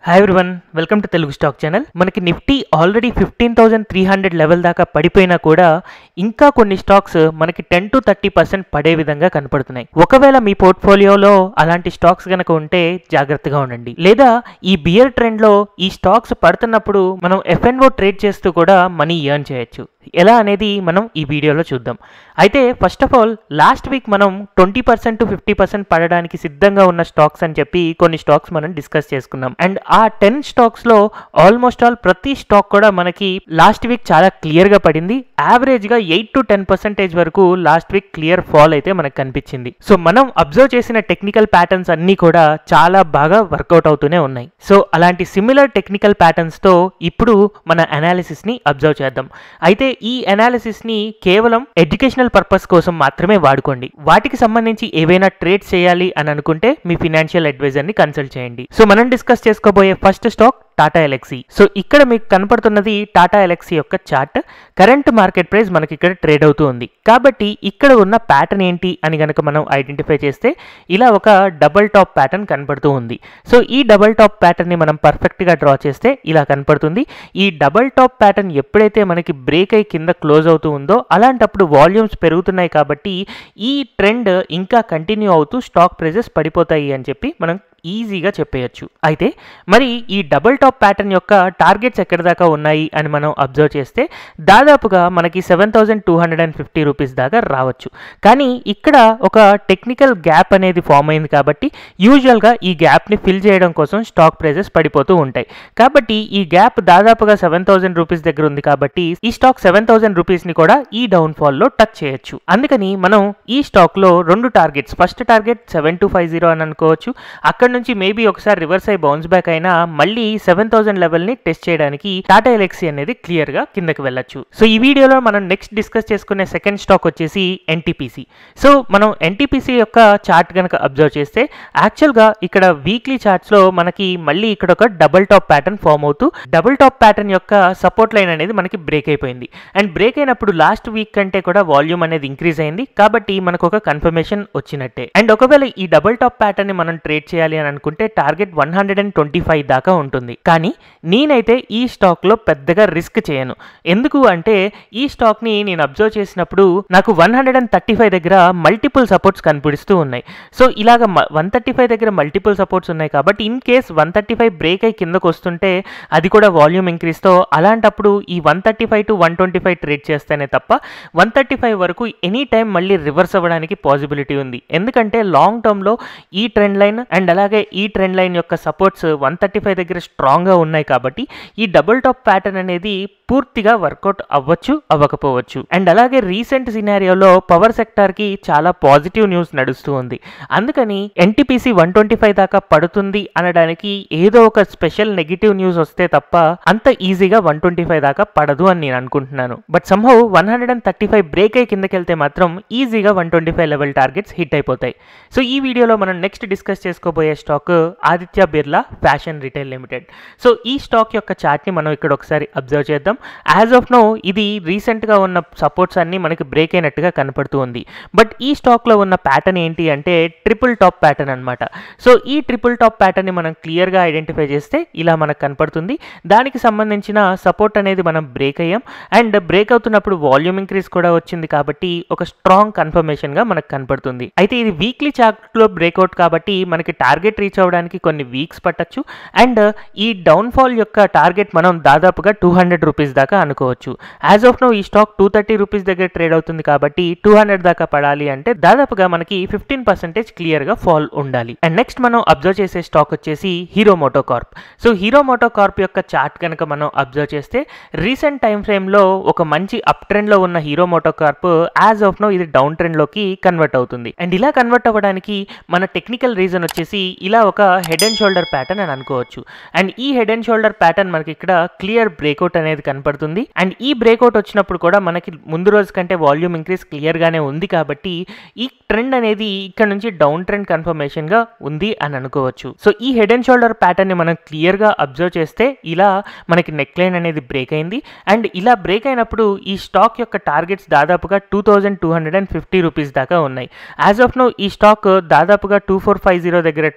hi everyone welcome to Telugu stock channel మనకి Nifty already fifteen thousand three hundred level దాకా పడిపోయినా కూడా ఇంకా కొన్ని స్టాక్స్ మనకి టెన్ టు థర్టీ పర్సెంట్ పడే విధంగా కనపడుతున్నాయి ఒకవేళ మీ పోర్ట్ఫోలియోలో అలాంటి స్టాక్స్ కనుక ఉంటే జాగ్రత్తగా ఉండండి లేదా ఈ బియర్ ట్రెండ్లో ఈ స్టాక్స్ పడుతున్నప్పుడు మనం ఎఫ్ఎన్ఓ ట్రేడ్ చేస్తూ కూడా మనీ ఎర్న్ చేయొచ్చు ఎలా అనేది మనం ఈ వీడియోలో చూద్దాం అయితే first of all last week మనం twenty percent to fifty percent పడడానికి సిద్ధంగా ఉన్న స్టాక్స్ అని చెప్పి కొన్ని స్టాక్స్ మనం డిస్కస్ చేసుకున్నాం అండ్ ఆ టెన్ స్టాక్స్లో ఆల్మోస్ట్ ఆల్ ప్రతి స్టాక్ కూడా మనకి లాస్ట్ వీక్ చాలా క్లియర్గా పడింది యావరేజ్గా ఎయిట్ టు టెన్ పర్సెంటేజ్ వరకు లాస్ట్ వీక్ క్లియర్ ఫాల్ అయితే మనకు కనిపించింది సో మనం అబ్జర్వ్ చేసిన టెక్నికల్ ప్యాటర్న్స్ అన్నీ కూడా చాలా బాగా వర్కౌట్ అవుతూనే ఉన్నాయి సో అలాంటి సిమిలర్ టెక్నికల్ ప్యాటర్న్స్తో ఇప్పుడు మన అనాలిసిస్ని అబ్జర్వ్ చేద్దాం అయితే ఈ అనాలిసిస్ని కేవలం ఎడ్యుకేషనల్ పర్పస్ కోసం మాత్రమే వాడుకోండి వాటికి సంబంధించి ఏవైనా ట్రేడ్స్ చేయాలి అని అనుకుంటే మీ ఫినాన్షియల్ అడ్వైజర్ని కన్సల్ట్ చేయండి సో మనం డిస్కస్ చేసుకోబోయే first stock Tata Elxsi so ఇక్కడ మీకు కనపడుతున్నది టాటా ఎలక్సీ యొక్క చార్ట్ కరెంట్ మార్కెట్ ప్రైస్ మనకి ఇక్కడ ట్రేడ్ అవుతూ ఉంది కాబట్టి ఇక్కడ ఉన్న ప్యాటర్న్ ఏంటి అని కనుక మనం ఐడెంటిఫై చేస్తే ఇలా ఒక డబల్ టాప్ ప్యాటర్న్ కనపడుతూ ఉంది సో ఈ డబల్ టాప్ ప్యాటర్న్ని మనం పర్ఫెక్ట్గా డ్రా చేస్తే ఇలా కనపడుతుంది ఈ డబల్ టాప్ ప్యాటర్న్ ఎప్పుడైతే మనకి బ్రేక్ అయి కింద క్లోజ్ అవుతూ ఉందో అలాంటప్పుడు వాల్యూమ్స్ పెరుగుతున్నాయి కాబట్టి ఈ ట్రెండ్ ఇంకా కంటిన్యూ అవుతూ స్టాక్ ప్రైజెస్ పడిపోతాయి అని చెప్పి మనం ఈజీగా చెప్పేయచ్చు అయితే మరి ఈ డబుల్ టాప్ ప్యాటర్న్ యొక్క టార్గెట్స్ ఎక్కడి దాకా ఉన్నాయి అని మనం అబ్జర్వ్ చేస్తే దాదాపుగా మనకి seven thousand two hundred and fifty rupees దాకా రావచ్చు కానీ ఇక్కడ ఒక టెక్నికల్ గ్యాప్ అనేది ఫామ్ అయింది కాబట్టి యూజువల్గా ఈ గ్యాప్ని ఫిల్ చేయడం కోసం స్టాక్ ప్రైజెస్ పడిపోతూ ఉంటాయి కాబట్టి ఈ గ్యాప్ దాదాపుగా సెవెన్ థౌసండ్ రూపీస్ దగ్గర ఉంది కాబట్టి ఈ స్టాక్ సెవెన్ థౌసండ్ రూపీస్ని కూడా ఈ డౌన్ఫాల్లో టచ్ చేయొచ్చు అందుకని మనం ఈ స్టాక్లో రెండు targets first target seven two five zero అని అనుకోవచ్చు అక్కడ నుంచి మేబీ ఒకసారి రివర్స్ అయి బౌన్స్ బ్యాక్ అయినా మళ్ళీ సెవెన్ థౌసండ్ లెవెల్ని టెస్ట్ చేయడానికి టాటా ఎలక్సీ అనేది క్లియర్గా కిందకి వెళ్ళొచ్చు సో ఈ వీడియోలో మనం నెక్స్ట్ డిస్కస్ చేసుకునే సెకండ్ స్టాక్ వచ్చేసి ఎన్టీపీసీ సో మనం ఎన్టీపీసీ యొక్క చార్ట్ కనుక అబ్జర్వ్ చేస్తే యాక్చువల్గా ఇక్కడ వీక్లీ చార్ట్స్లో మనకి మళ్ళీ ఇక్కడ ఒక డబుల్ టాప్ ప్యాటర్న్ ఫామ్ అవుతూ డబుల్ టాప్ ప్యాటర్న్ యొక్క సపోర్ట్ లైన్ అనేది మనకి బ్రేక్ అయిపోయింది అండ్ బ్రేక్ అయినప్పుడు లాస్ట్ వీక్ కంటే కూడా వాల్యూమ్ అనేది ఇంక్రీజ్ అయింది కాబట్టి మనకు ఒక కన్ఫర్మేషన్ వచ్చినట్టే అండ్ ఒకవేళ ఈ డబుల్ టాప్ ప్యాటర్న్ ని మనం ట్రేడ్ చేయాలి అని అనుకుంటే target one hundred and twenty five దాకా ఉంటుంది కానీ నేనైతే ఈ స్టాక్ లో పెద్దగా రిస్క్ చేయను ఎందుకు అంటే ఈ స్టాక్ ని నేను అబ్జర్వ్ చేసినప్పుడు నాకు one hundred and thirty five దగ్గర మల్టిపుల్ సపోర్ట్స్ కనిపిస్తూ ఉన్నాయి సో ఇలాగ వన్ థర్టీ ఫైవ్ దగ్గర మల్టిపుల్ సపోర్ట్స్ ఉన్నాయి కాబట్టి in case one thirty five break అయి కిందకు వస్తుంటే అది కూడా వాల్యూమ్ ఇంక్రీస్తో అలాంటప్పుడు ఈ one thirty five to one twenty five trade చేస్తేనే తప్ప వన్ థర్టీ ఫైవ్ వరకు ఎనీ టైం మళ్ళీ రివర్స్ అవ్వడానికి పాసిబిలిటీ ఉంది ఎందుకంటే లాంగ్ టర్మ్లో ఈ ట్రెండ్ లైన్ అండ్ అలాగే ఈ ట్రెండ్ లైన్ యొక్క సపోర్ట్స్ వన్ థర్టీ ఫైవ్ దగ్గర స్ట్రాంగ్గా ఉన్నాయి కాబట్టి ఈ డబుల్ టాప్ ప్యాటర్న్ అనేది పూర్తిగా వర్కౌట్ అవ్వచ్చు అవ్వకపోవచ్చు అండ్ అలాగే రీసెంట్ సినారియోలో పవర్ సెక్టార్కి చాలా పాజిటివ్ న్యూస్ నడుస్తూ ఉంది అందుకని ఎన్టీపీసీ వన్ ట్వంటీ ఫైవ్ దాకా పడుతుంది అనడానికి ఏదో ఒక స్పెషల్ నెగిటివ్ న్యూస్ వస్తే తప్ప అంత ఈజీగా వన్ ట్వంటీ ఫైవ్ దాకా పడదు అని నేను అనుకుంటున్నాను but somehow one hundred and thirty five break అయి కిందకి వెళ్తే మాత్రం ఈజీగా one twenty five level targets hit అయిపోతాయి సో ఈ వీడియోలో మనం నెక్స్ట్ డిస్కస్ చేసుకోబోయే stock Aditya Birla fashion retail limited so ఈ స్టాక్ యొక్క చార్ట్ని మనం ఇక్కడ ఒకసారి అబ్జర్వ్ చేద్దాం యాజ్ ఆఫ్ నో ఇది రీసెంట్గా ఉన్న సపోర్ట్స్ అన్ని మనకి బ్రేక్ అయినట్టుగా కనపడుతూ ఉంది బట్ ఈ స్టాక్లో ఉన్న ప్యాటర్న్ ఏంటి అంటే ట్రిపుల్ టాప్ ప్యాటర్న్ అనమాట సో ఈ ట్రిపుల్ టాప్ ప్యాటర్న్ని మనం క్లియర్గా ఐడెంటిఫై చేస్తే ఇలా మనకు కనపడుతుంది దానికి సంబంధించిన సపోర్ట్ అనేది మనం బ్రేక్ అయ్యాం అండ్ బ్రేక్ అవుతున్నప్పుడు వాల్యూమ్ ఇంక్రీజ్ కూడా వచ్చింది కాబట్టి ఒక స్ట్రాంగ్ కన్ఫర్మేషన్గా మనకు కనపడుతుంది అయితే ఇది వీక్లీ చార్ట్లో బ్రేక్అవుట్ కాబట్టి మనకి టార్గెట్ రీచ్ అవ్వడానికి కొన్ని వీక్స్ పట్టచ్చు అండ్ ఈ డౌన్ఫాల్ యొక్క టార్గెట్ మనం దాదాపుగా టూ హండ్రెడ్ రూపీస్ దాకా అనుకోవచ్చు యాజ్ ఆఫ్ నో ఈ స్టాక్ టూ థర్టీ రూపీస్ దగ్గర ట్రేడ్ అవుతుంది కాబట్టి టూ హండ్రెడ్ దాకా పడాలి అంటే దాదాపుగా మనకి ఫిఫ్టీన్ పర్సెంటేజ్ క్లియర్గా ఫాల్ ఉండాలి అండ్ నెక్స్ట్ మనం అబ్జర్వ్ చేసే స్టాక్ వచ్చేసి Hero MotoCorp so Hero MotoCorp యొక్క చార్ట్ కనుక మనం అబ్జర్వ్ చేస్తే రీసెంట్ టైం ఫ్రేమ్లో ఒక మంచి అప్ ట్రెండ్లో ఉన్న Hero MotoCorp as of now ఇది డౌన్ ట్రెండ్లోకి కన్వర్ట్ అవుతుంది అండ్ ఇలా కన్వర్ట్ అవ్వడానికి మన టెక్నికల్ రీజన్ వచ్చేసి ఇలా ఒక హెడ్ అండ్ షోల్డర్ ప్యాటర్న్ అని అనుకోవచ్చు అండ్ ఈ హెడ్ అండ్ షోల్డర్ ప్యాటర్న్ మనకి ఇక్కడ క్లియర్ బ్రేక్అవుట్ అనేది కనపడుతుంది అండ్ ఈ బ్రేక్అవుట్ వచ్చినప్పుడు కూడా మనకి ముందు రోజు కంటే వాల్యూమ్ ఇంక్రీస్ క్లియర్గానే ఉంది కాబట్టి ఈ ట్రెండ్ అనేది ఇక్కడ నుంచి డౌన్ ట్రెండ్ కన్ఫర్మేషన్గా ఉంది అని అనుకోవచ్చు సో ఈ హెడ్ అండ్ షోల్డర్ ప్యాటర్న్ని మనం క్లియర్గా అబ్జర్వ్ చేస్తే ఇలా మనకి నెక్ లైన్ అనేది బ్రేక్ అయింది అండ్ ఇలా బ్రేక్ అయినప్పుడు ఈ స్టాక్ యొక్క టార్గెట్స్ దాదాపుగా two thousand two hundred and fifty rupees దాకా ఉన్నాయి యాజ్ ఆఫ్ నో ఈ స్టాక్ దాదాపుగా టూ ఫోర్ ఫైవ్ జీరో దగ్గర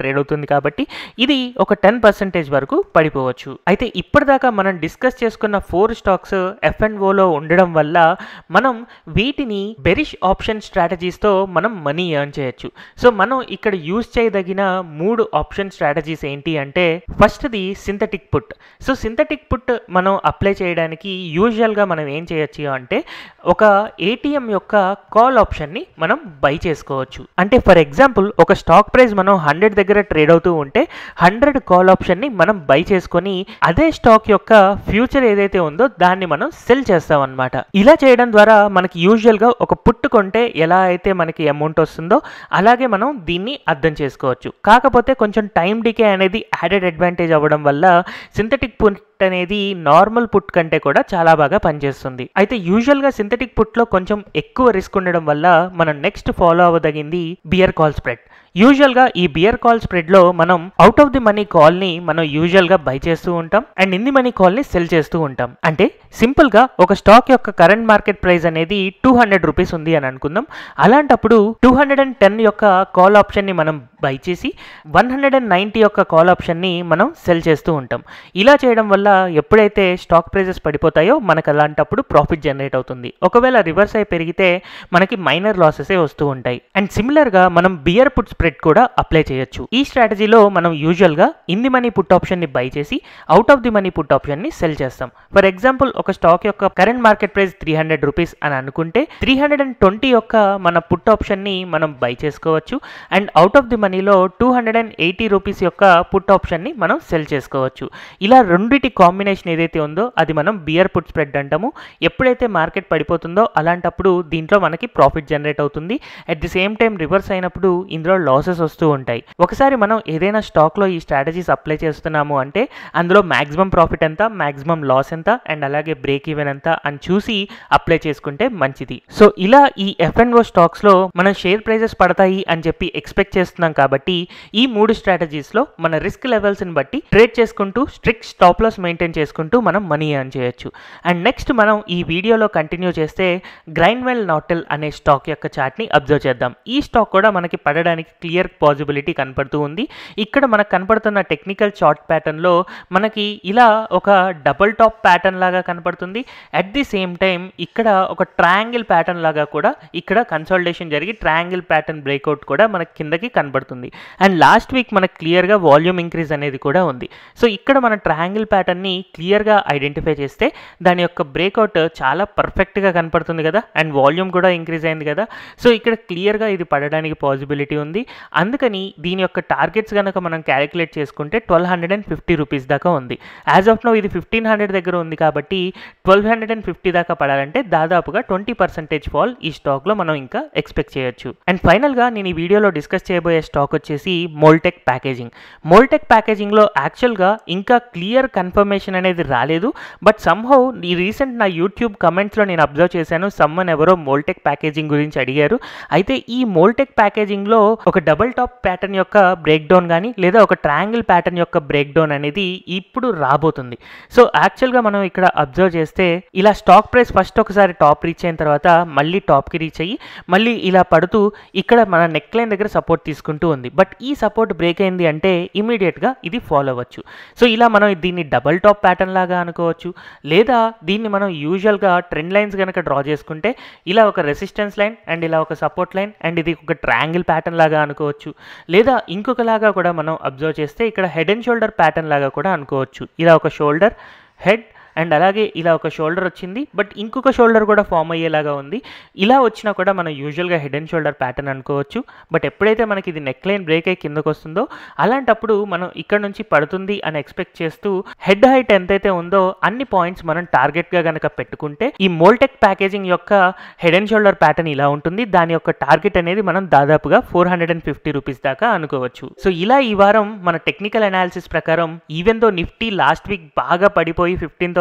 ట్రేడ్ అవుతుంది కాబట్టి ఇది ఒక టెన్ పర్సెంటేజ్ వరకు పడిపోవచ్చు అయితే ఇప్పటిదాకా మనం డిస్కస్ చేసుకున్న ఫోర్ స్టాక్స్ ఎఫ్ అండ్ ఓలో ఉండడం వల్ల మనం వీటిని బెరిష్ ఆప్షన్ స్ట్రాటజీస్తో మనం మనీ ఎర్న్ చేయొచ్చు సో మనం ఇక్కడ యూజ్ చేయదగిన మూడు ఆప్షన్ స్ట్రాటజీస్ ఏంటి అంటే ఫస్ట్ది synthetic put so synthetic put మనం అప్లై చేయడానికి యూజువల్గా మనం ఏం చేయొచ్చు అంటే ఒక ఏటీఎం యొక్క కాల్ ఆప్షన్ని మనం బై చేసుకోవచ్చు అంటే ఫర్ ఎగ్జాంపుల్ ఒక స్టాక్ ప్రైస్ మనం హండ్రెడ్ దగ్గర ట్రేడ్ అవుతూ ఉంటే హండ్రెడ్ కాల్ ఆప్షన్ని మనం బై చేసుకొని అదే స్టాక్ యొక్క ఫ్యూచర్ ఏదైతే ఉందో దాన్ని మనం సెల్ చేస్తాం అనమాట ఇలా చేయడం ద్వారా మనకి యూజువల్గా ఒక పుట్టు కొంటే ఎలా అయితే మనకి అమౌంట్ వస్తుందో అలాగే మనం దీన్ని అర్థం చేసుకోవచ్చు కాకపోతే కొంచెం టైం డికే అనేది యాడెడ్ అడ్వాంటేజ్ అవ్వడం వల్ల సింథటిక్ పుట్ అనేది నార్మల్ పుట్ కంటే కూడా చాలా బాగా పనిచేస్తుంది అయితే యూజువల్గా సింథటిక్ పుట్లో కొంచెం ఎక్కువ రిస్క్ ఉండడం వల్ల మనం నెక్స్ట్ ఫాలో అవ్వదగింది బియర్ కాల్ స్ప్రెడ్ యూజువల్గా ఈ బియర్ కాల్ స్ప్రెడ్లో మనం అవుట్ ఆఫ్ ది మనీ కాల్ని మనం యూజువల్గా బై చేస్తూ ఉంటాం అండ్ ఇన్ ది మనీ కాల్ని సెల్ చేస్తూ ఉంటాం అంటే సింపుల్గా ఒక స్టాక్ యొక్క కరెంట్ మార్కెట్ ప్రైస్ అనేది టూ హండ్రెడ్ రూపీస్ ఉంది అని అనుకుందాం అలాంటప్పుడు టూ హండ్రెడ్ అండ్ టెన్ యొక్క కాల్ ఆప్షన్ని మనం బై చేసి వన్ హండ్రెడ్ అండ్ నైంటీ యొక్క కాల్ ఆప్షన్ని మనం సెల్ చేస్తూ ఉంటాం ఇలా చేయడం వల్ల ఎప్పుడైతే స్టాక్ ప్రైజెస్ పడిపోతాయో మనకు అలాంటప్పుడు ప్రాఫిట్ జనరేట్ అవుతుంది ఒకవేళ రివర్స్ అయి పెరిగితే మనకి మైనర్ లాసెసే వస్తూ ఉంటాయి అండ్ సిమిలర్గా మనం బియర్ పుట్ స్ప్రెడ్ కూడా అప్లై చేయొచ్చు ఈ స్ట్రాటజీలో మనం యూజువల్గా ఇన్ ది మనీ పుట్ ఆప్షన్ని బై చేసి out of the money put ఆప్షన్ని సెల్ చేస్తాం ఫర్ ఎగ్జాంపుల్ ఒక స్టాక్ యొక్క current market price three hundred rupees అని అనుకుంటే త్రీ హండ్రెడ్ అండ్ ట్వంటీ యొక్క మన పుట్ ఆప్షన్ని మనం బై చేసుకోవచ్చు అండ్ అవుట్ ఆఫ్ ది మనీలో two hundred and eighty rupees యొక్క పుట్ ఆప్షన్ని మనం సెల్ చేసుకోవచ్చు ఇలా రెండిటి కాంబినేషన్ ఏదైతే ఉందో అది మనం బియర్ పుట్ స్ప్రెడ్ అంటాము ఎప్పుడైతే మార్కెట్ పడిపోతుందో అలాంటప్పుడు దీంట్లో మనకి ప్రాఫిట్ జనరేట్ అవుతుంది at the same time reverse అయినప్పుడు ఇందులో లాసెస్ వస్తూ ఉంటాయి ఒకసారి మనం ఏదైనా స్టాక్లో ఈ స్ట్రాటజీస్ అప్లై చేస్తున్నాము అంటే అందులో మాక్సిమం ప్రాఫిట్ ఎంత మాక్సిమం లాస్ ఎంత అండ్ అలాగే బ్రేక్ ఈవెన్ ఎంత అని చూసి అప్లై చేసుకుంటే మంచిది సో ఇలా ఈ ఎఫ్ఎన్ఓ స్టాక్స్లో మనం షేర్ ప్రైజెస్ పడతాయి అని చెప్పి ఎక్స్పెక్ట్ చేస్తున్నాం కాబట్టి ఈ మూడు స్ట్రాటజీస్లో మన రిస్క్ లెవెల్స్ని బట్టి ట్రేడ్ చేసుకుంటూ స్ట్రిక్ట్ స్టాప్ లాస్ మెయింటైన్ చేసుకుంటూ మనం మనీ ఎర్న్ చేయొచ్చు అండ్ నెక్స్ట్ మనం ఈ వీడియోలో కంటిన్యూ చేస్తే గ్రైన్వెల్ నాటెల్ అనే స్టాక్ యొక్క చార్ట్ని అబ్జర్వ్ చేద్దాం ఈ స్టాక్ కూడా మనకి పడడానికి క్లియర్ పాసిబిలిటీ కనపడుతూ ఉంది ఇక్కడ మనకు కనపడుతున్న టెక్నికల్ చార్ట్ ప్యాటర్న్లో మనకి ఇలా ఒక డబుల్ టాప్ ప్యాటర్న్ లాగా కనపడుతుంది అట్ ది సేమ్ టైం ఇక్కడ ఒక ట్రయాంగిల్ ప్యాటర్న్ లాగా కూడా ఇక్కడ కన్సల్టేషన్ జరిగి ట్రయాంగిల్ ప్యాటర్న్ బ్రేక్అవుట్ కూడా మనకి కిందకి కనపడుతుంది అండ్ లాస్ట్ వీక్ మనకు క్లియర్గా వాల్యూమ్ ఇంక్రీజ్ అనేది కూడా ఉంది సో ఇక్కడ మన ట్రయాంగిల్ ప్యాటర్న్ని క్లియర్గా ఐడెంటిఫై చేస్తే దాని యొక్క బ్రేక్అవుట్ చాలా పర్ఫెక్ట్గా కనపడుతుంది కదా అండ్ వాల్యూమ్ కూడా ఇంక్రీజ్ అయింది కదా సో ఇక్కడ క్లియర్గా ఇది పడడానికి పాసిబిలిటీ ఉంది అందుకని దీని యొక్క టార్గెట్స్ కనుక మనం క్యాలిక్యులేట్ చేసుకుంటే twelve hundred and fifty rupees దాకా ఉంది యాజ్ ఆఫ్ నో ఇది ఫిఫ్టీన్ హండ్రెడ్ దగ్గర ఉంది కాబట్టి ట్వెల్వ్ హండ్రెడ్ అండ్ ఫిఫ్టీ దాకా పడాలంటే దాదాపుగా ట్వంటీ పర్సెంటేజ్ ఫాల్ ఈ స్టాక్లో మనం ఇంకా ఎక్స్పెక్ట్ చేయొచ్చు అండ్ ఫైనల్గా నేను ఈ వీడియోలో డిస్కస్ చేయబోయే స్టాక్ వచ్చేసి మోల్టెక్ ప్యాకేజింగ్ మోల్టెక్ ప్యాకేజింగ్లో యాక్చువల్గా ఇంకా క్లియర్ కన్ఫర్మేషన్ అనేది రాలేదు బట్ సమ్హౌ ఈ రీసెంట్ నా యూట్యూబ్ కమెంట్స్లో నేను అబ్జర్వ్ చేశాను సమ్మన్ ఎవరో మోల్టెక్ ప్యాకేజింగ్ గురించి అడిగారు అయితే ఈ మోల్టెక్ ప్యాకేజింగ్లో ఒక డబుల్ టాప్ ప్యాటర్న్ యొక్క బ్రేక్ డౌన్ కానీ లేదా ఒక ట్రయాంగిల్ ప్యాటర్న్ యొక్క బ్రేక్ డౌన్ అనేది ఇప్పుడు రాబోతుంది సో యాక్చువల్గా మనం ఇక్కడ అబ్జర్వ్ చేస్తే ఇలా స్టాక్ ప్రైస్ ఫస్ట్ ఒకసారి టాప్ రీచ్ అయిన తర్వాత మళ్ళీ టాప్కి రీచ్ అయ్యి మళ్ళీ ఇలా పడుతూ ఇక్కడ మన నెక్ లైన్ దగ్గర సపోర్ట్ తీసుకుంటూ ఉంది బట్ ఈ సపోర్ట్ బ్రేక్ అయింది అంటే ఇమీడియట్గా ఇది ఫాలో అవ్వచ్చు సో ఇలా మనం దీన్ని డబల్ టాప్ ప్యాటర్న్ లాగా అనుకోవచ్చు లేదా దీన్ని మనం యూజువల్గా ట్రెండ్ లైన్స్ కనుక డ్రా చేసుకుంటే ఇలా ఒక రెసిస్టెన్స్ లైన్ అండ్ ఇలా ఒక సపోర్ట్ లైన్ అండ్ ఇది ఒక ట్రయాంగిల్ ప్యాటర్న్ లాగా అనుకోవచ్చు లేదా ఇంకొకలాగా కూడా మనం అబ్జర్వ్ చేస్తే ఇక్కడ హెడ్ అండ్ షోల్డర్ ప్యాటర్న్ లాగా కూడా అనుకోవచ్చు ఇలా ఒక షోల్డర్ హెడ్ అండ్ అలాగే ఇలా ఒక షోల్డర్ వచ్చింది బట్ ఇంకొక షోల్డర్ కూడా ఫామ్ అయ్యేలాగా ఉంది ఇలా వచ్చినా కూడా మనం యూజువల్గా హెడ్ అండ్ షోల్డర్ ప్యాటర్న్ అనుకోవచ్చు బట్ ఎప్పుడైతే మనకి ఇది నెక్ లైన్ బ్రేక్ అయ్యి కిందకు వస్తుందో అలాంటప్పుడు మనం ఇక్కడ నుంచి పడుతుంది అని ఎక్స్పెక్ట్ చేస్తూ హెడ్ హైట్ ఎంతైతే ఉందో అన్ని పాయింట్స్ మనం టార్గెట్గా కనుక పెట్టుకుంటే ఈ మోల్టెక్ ప్యాకేజింగ్ యొక్క హెడ్ అండ్ షోల్డర్ ప్యాటర్న్ ఇలా ఉంటుంది దాని యొక్క టార్గెట్ అనేది మనం దాదాపుగా four hundred and fifty rupees దాకా అనుకోవచ్చు సో ఇలా ఈ వారం మన టెక్నికల్ అనాలిసిస్ ప్రకారం even though Nifty last week బాగా పడిపోయి fifteen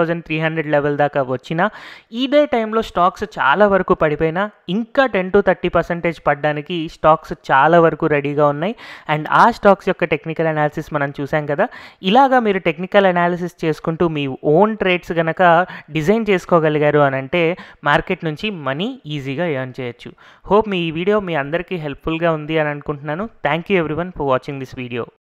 thousand three hundred level దాకా వచ్చినా ఇదే టైంలో స్టాక్స్ చాలా వరకు పడిపోయినా ఇంకా టెన్ టు థర్టీ పర్సెంటేజ్ పడడానికి స్టాక్స్ చాలా వరకు రెడీగా ఉన్నాయి అండ్ ఆ స్టాక్స్ యొక్క టెక్నికల్ అనాలిసిస్ మనం చూసాం కదా ఇలాగా మీరు టెక్నికల్ అనాలిసిస్ చేసుకుంటూ మీ ఓన్ ట్రేడ్స్ గనక డిజైన్ చేసుకోగలిగారు అని అంటే మార్కెట్ నుంచి మనీ ఈజీగా ఎర్న్ చేయొచ్చు హోప్ మీ ఈ వీడియో మీ అందరికీ హెల్ప్ఫుల్గా ఉంది అని అనుకుంటున్నాను thank you everyone for watching this video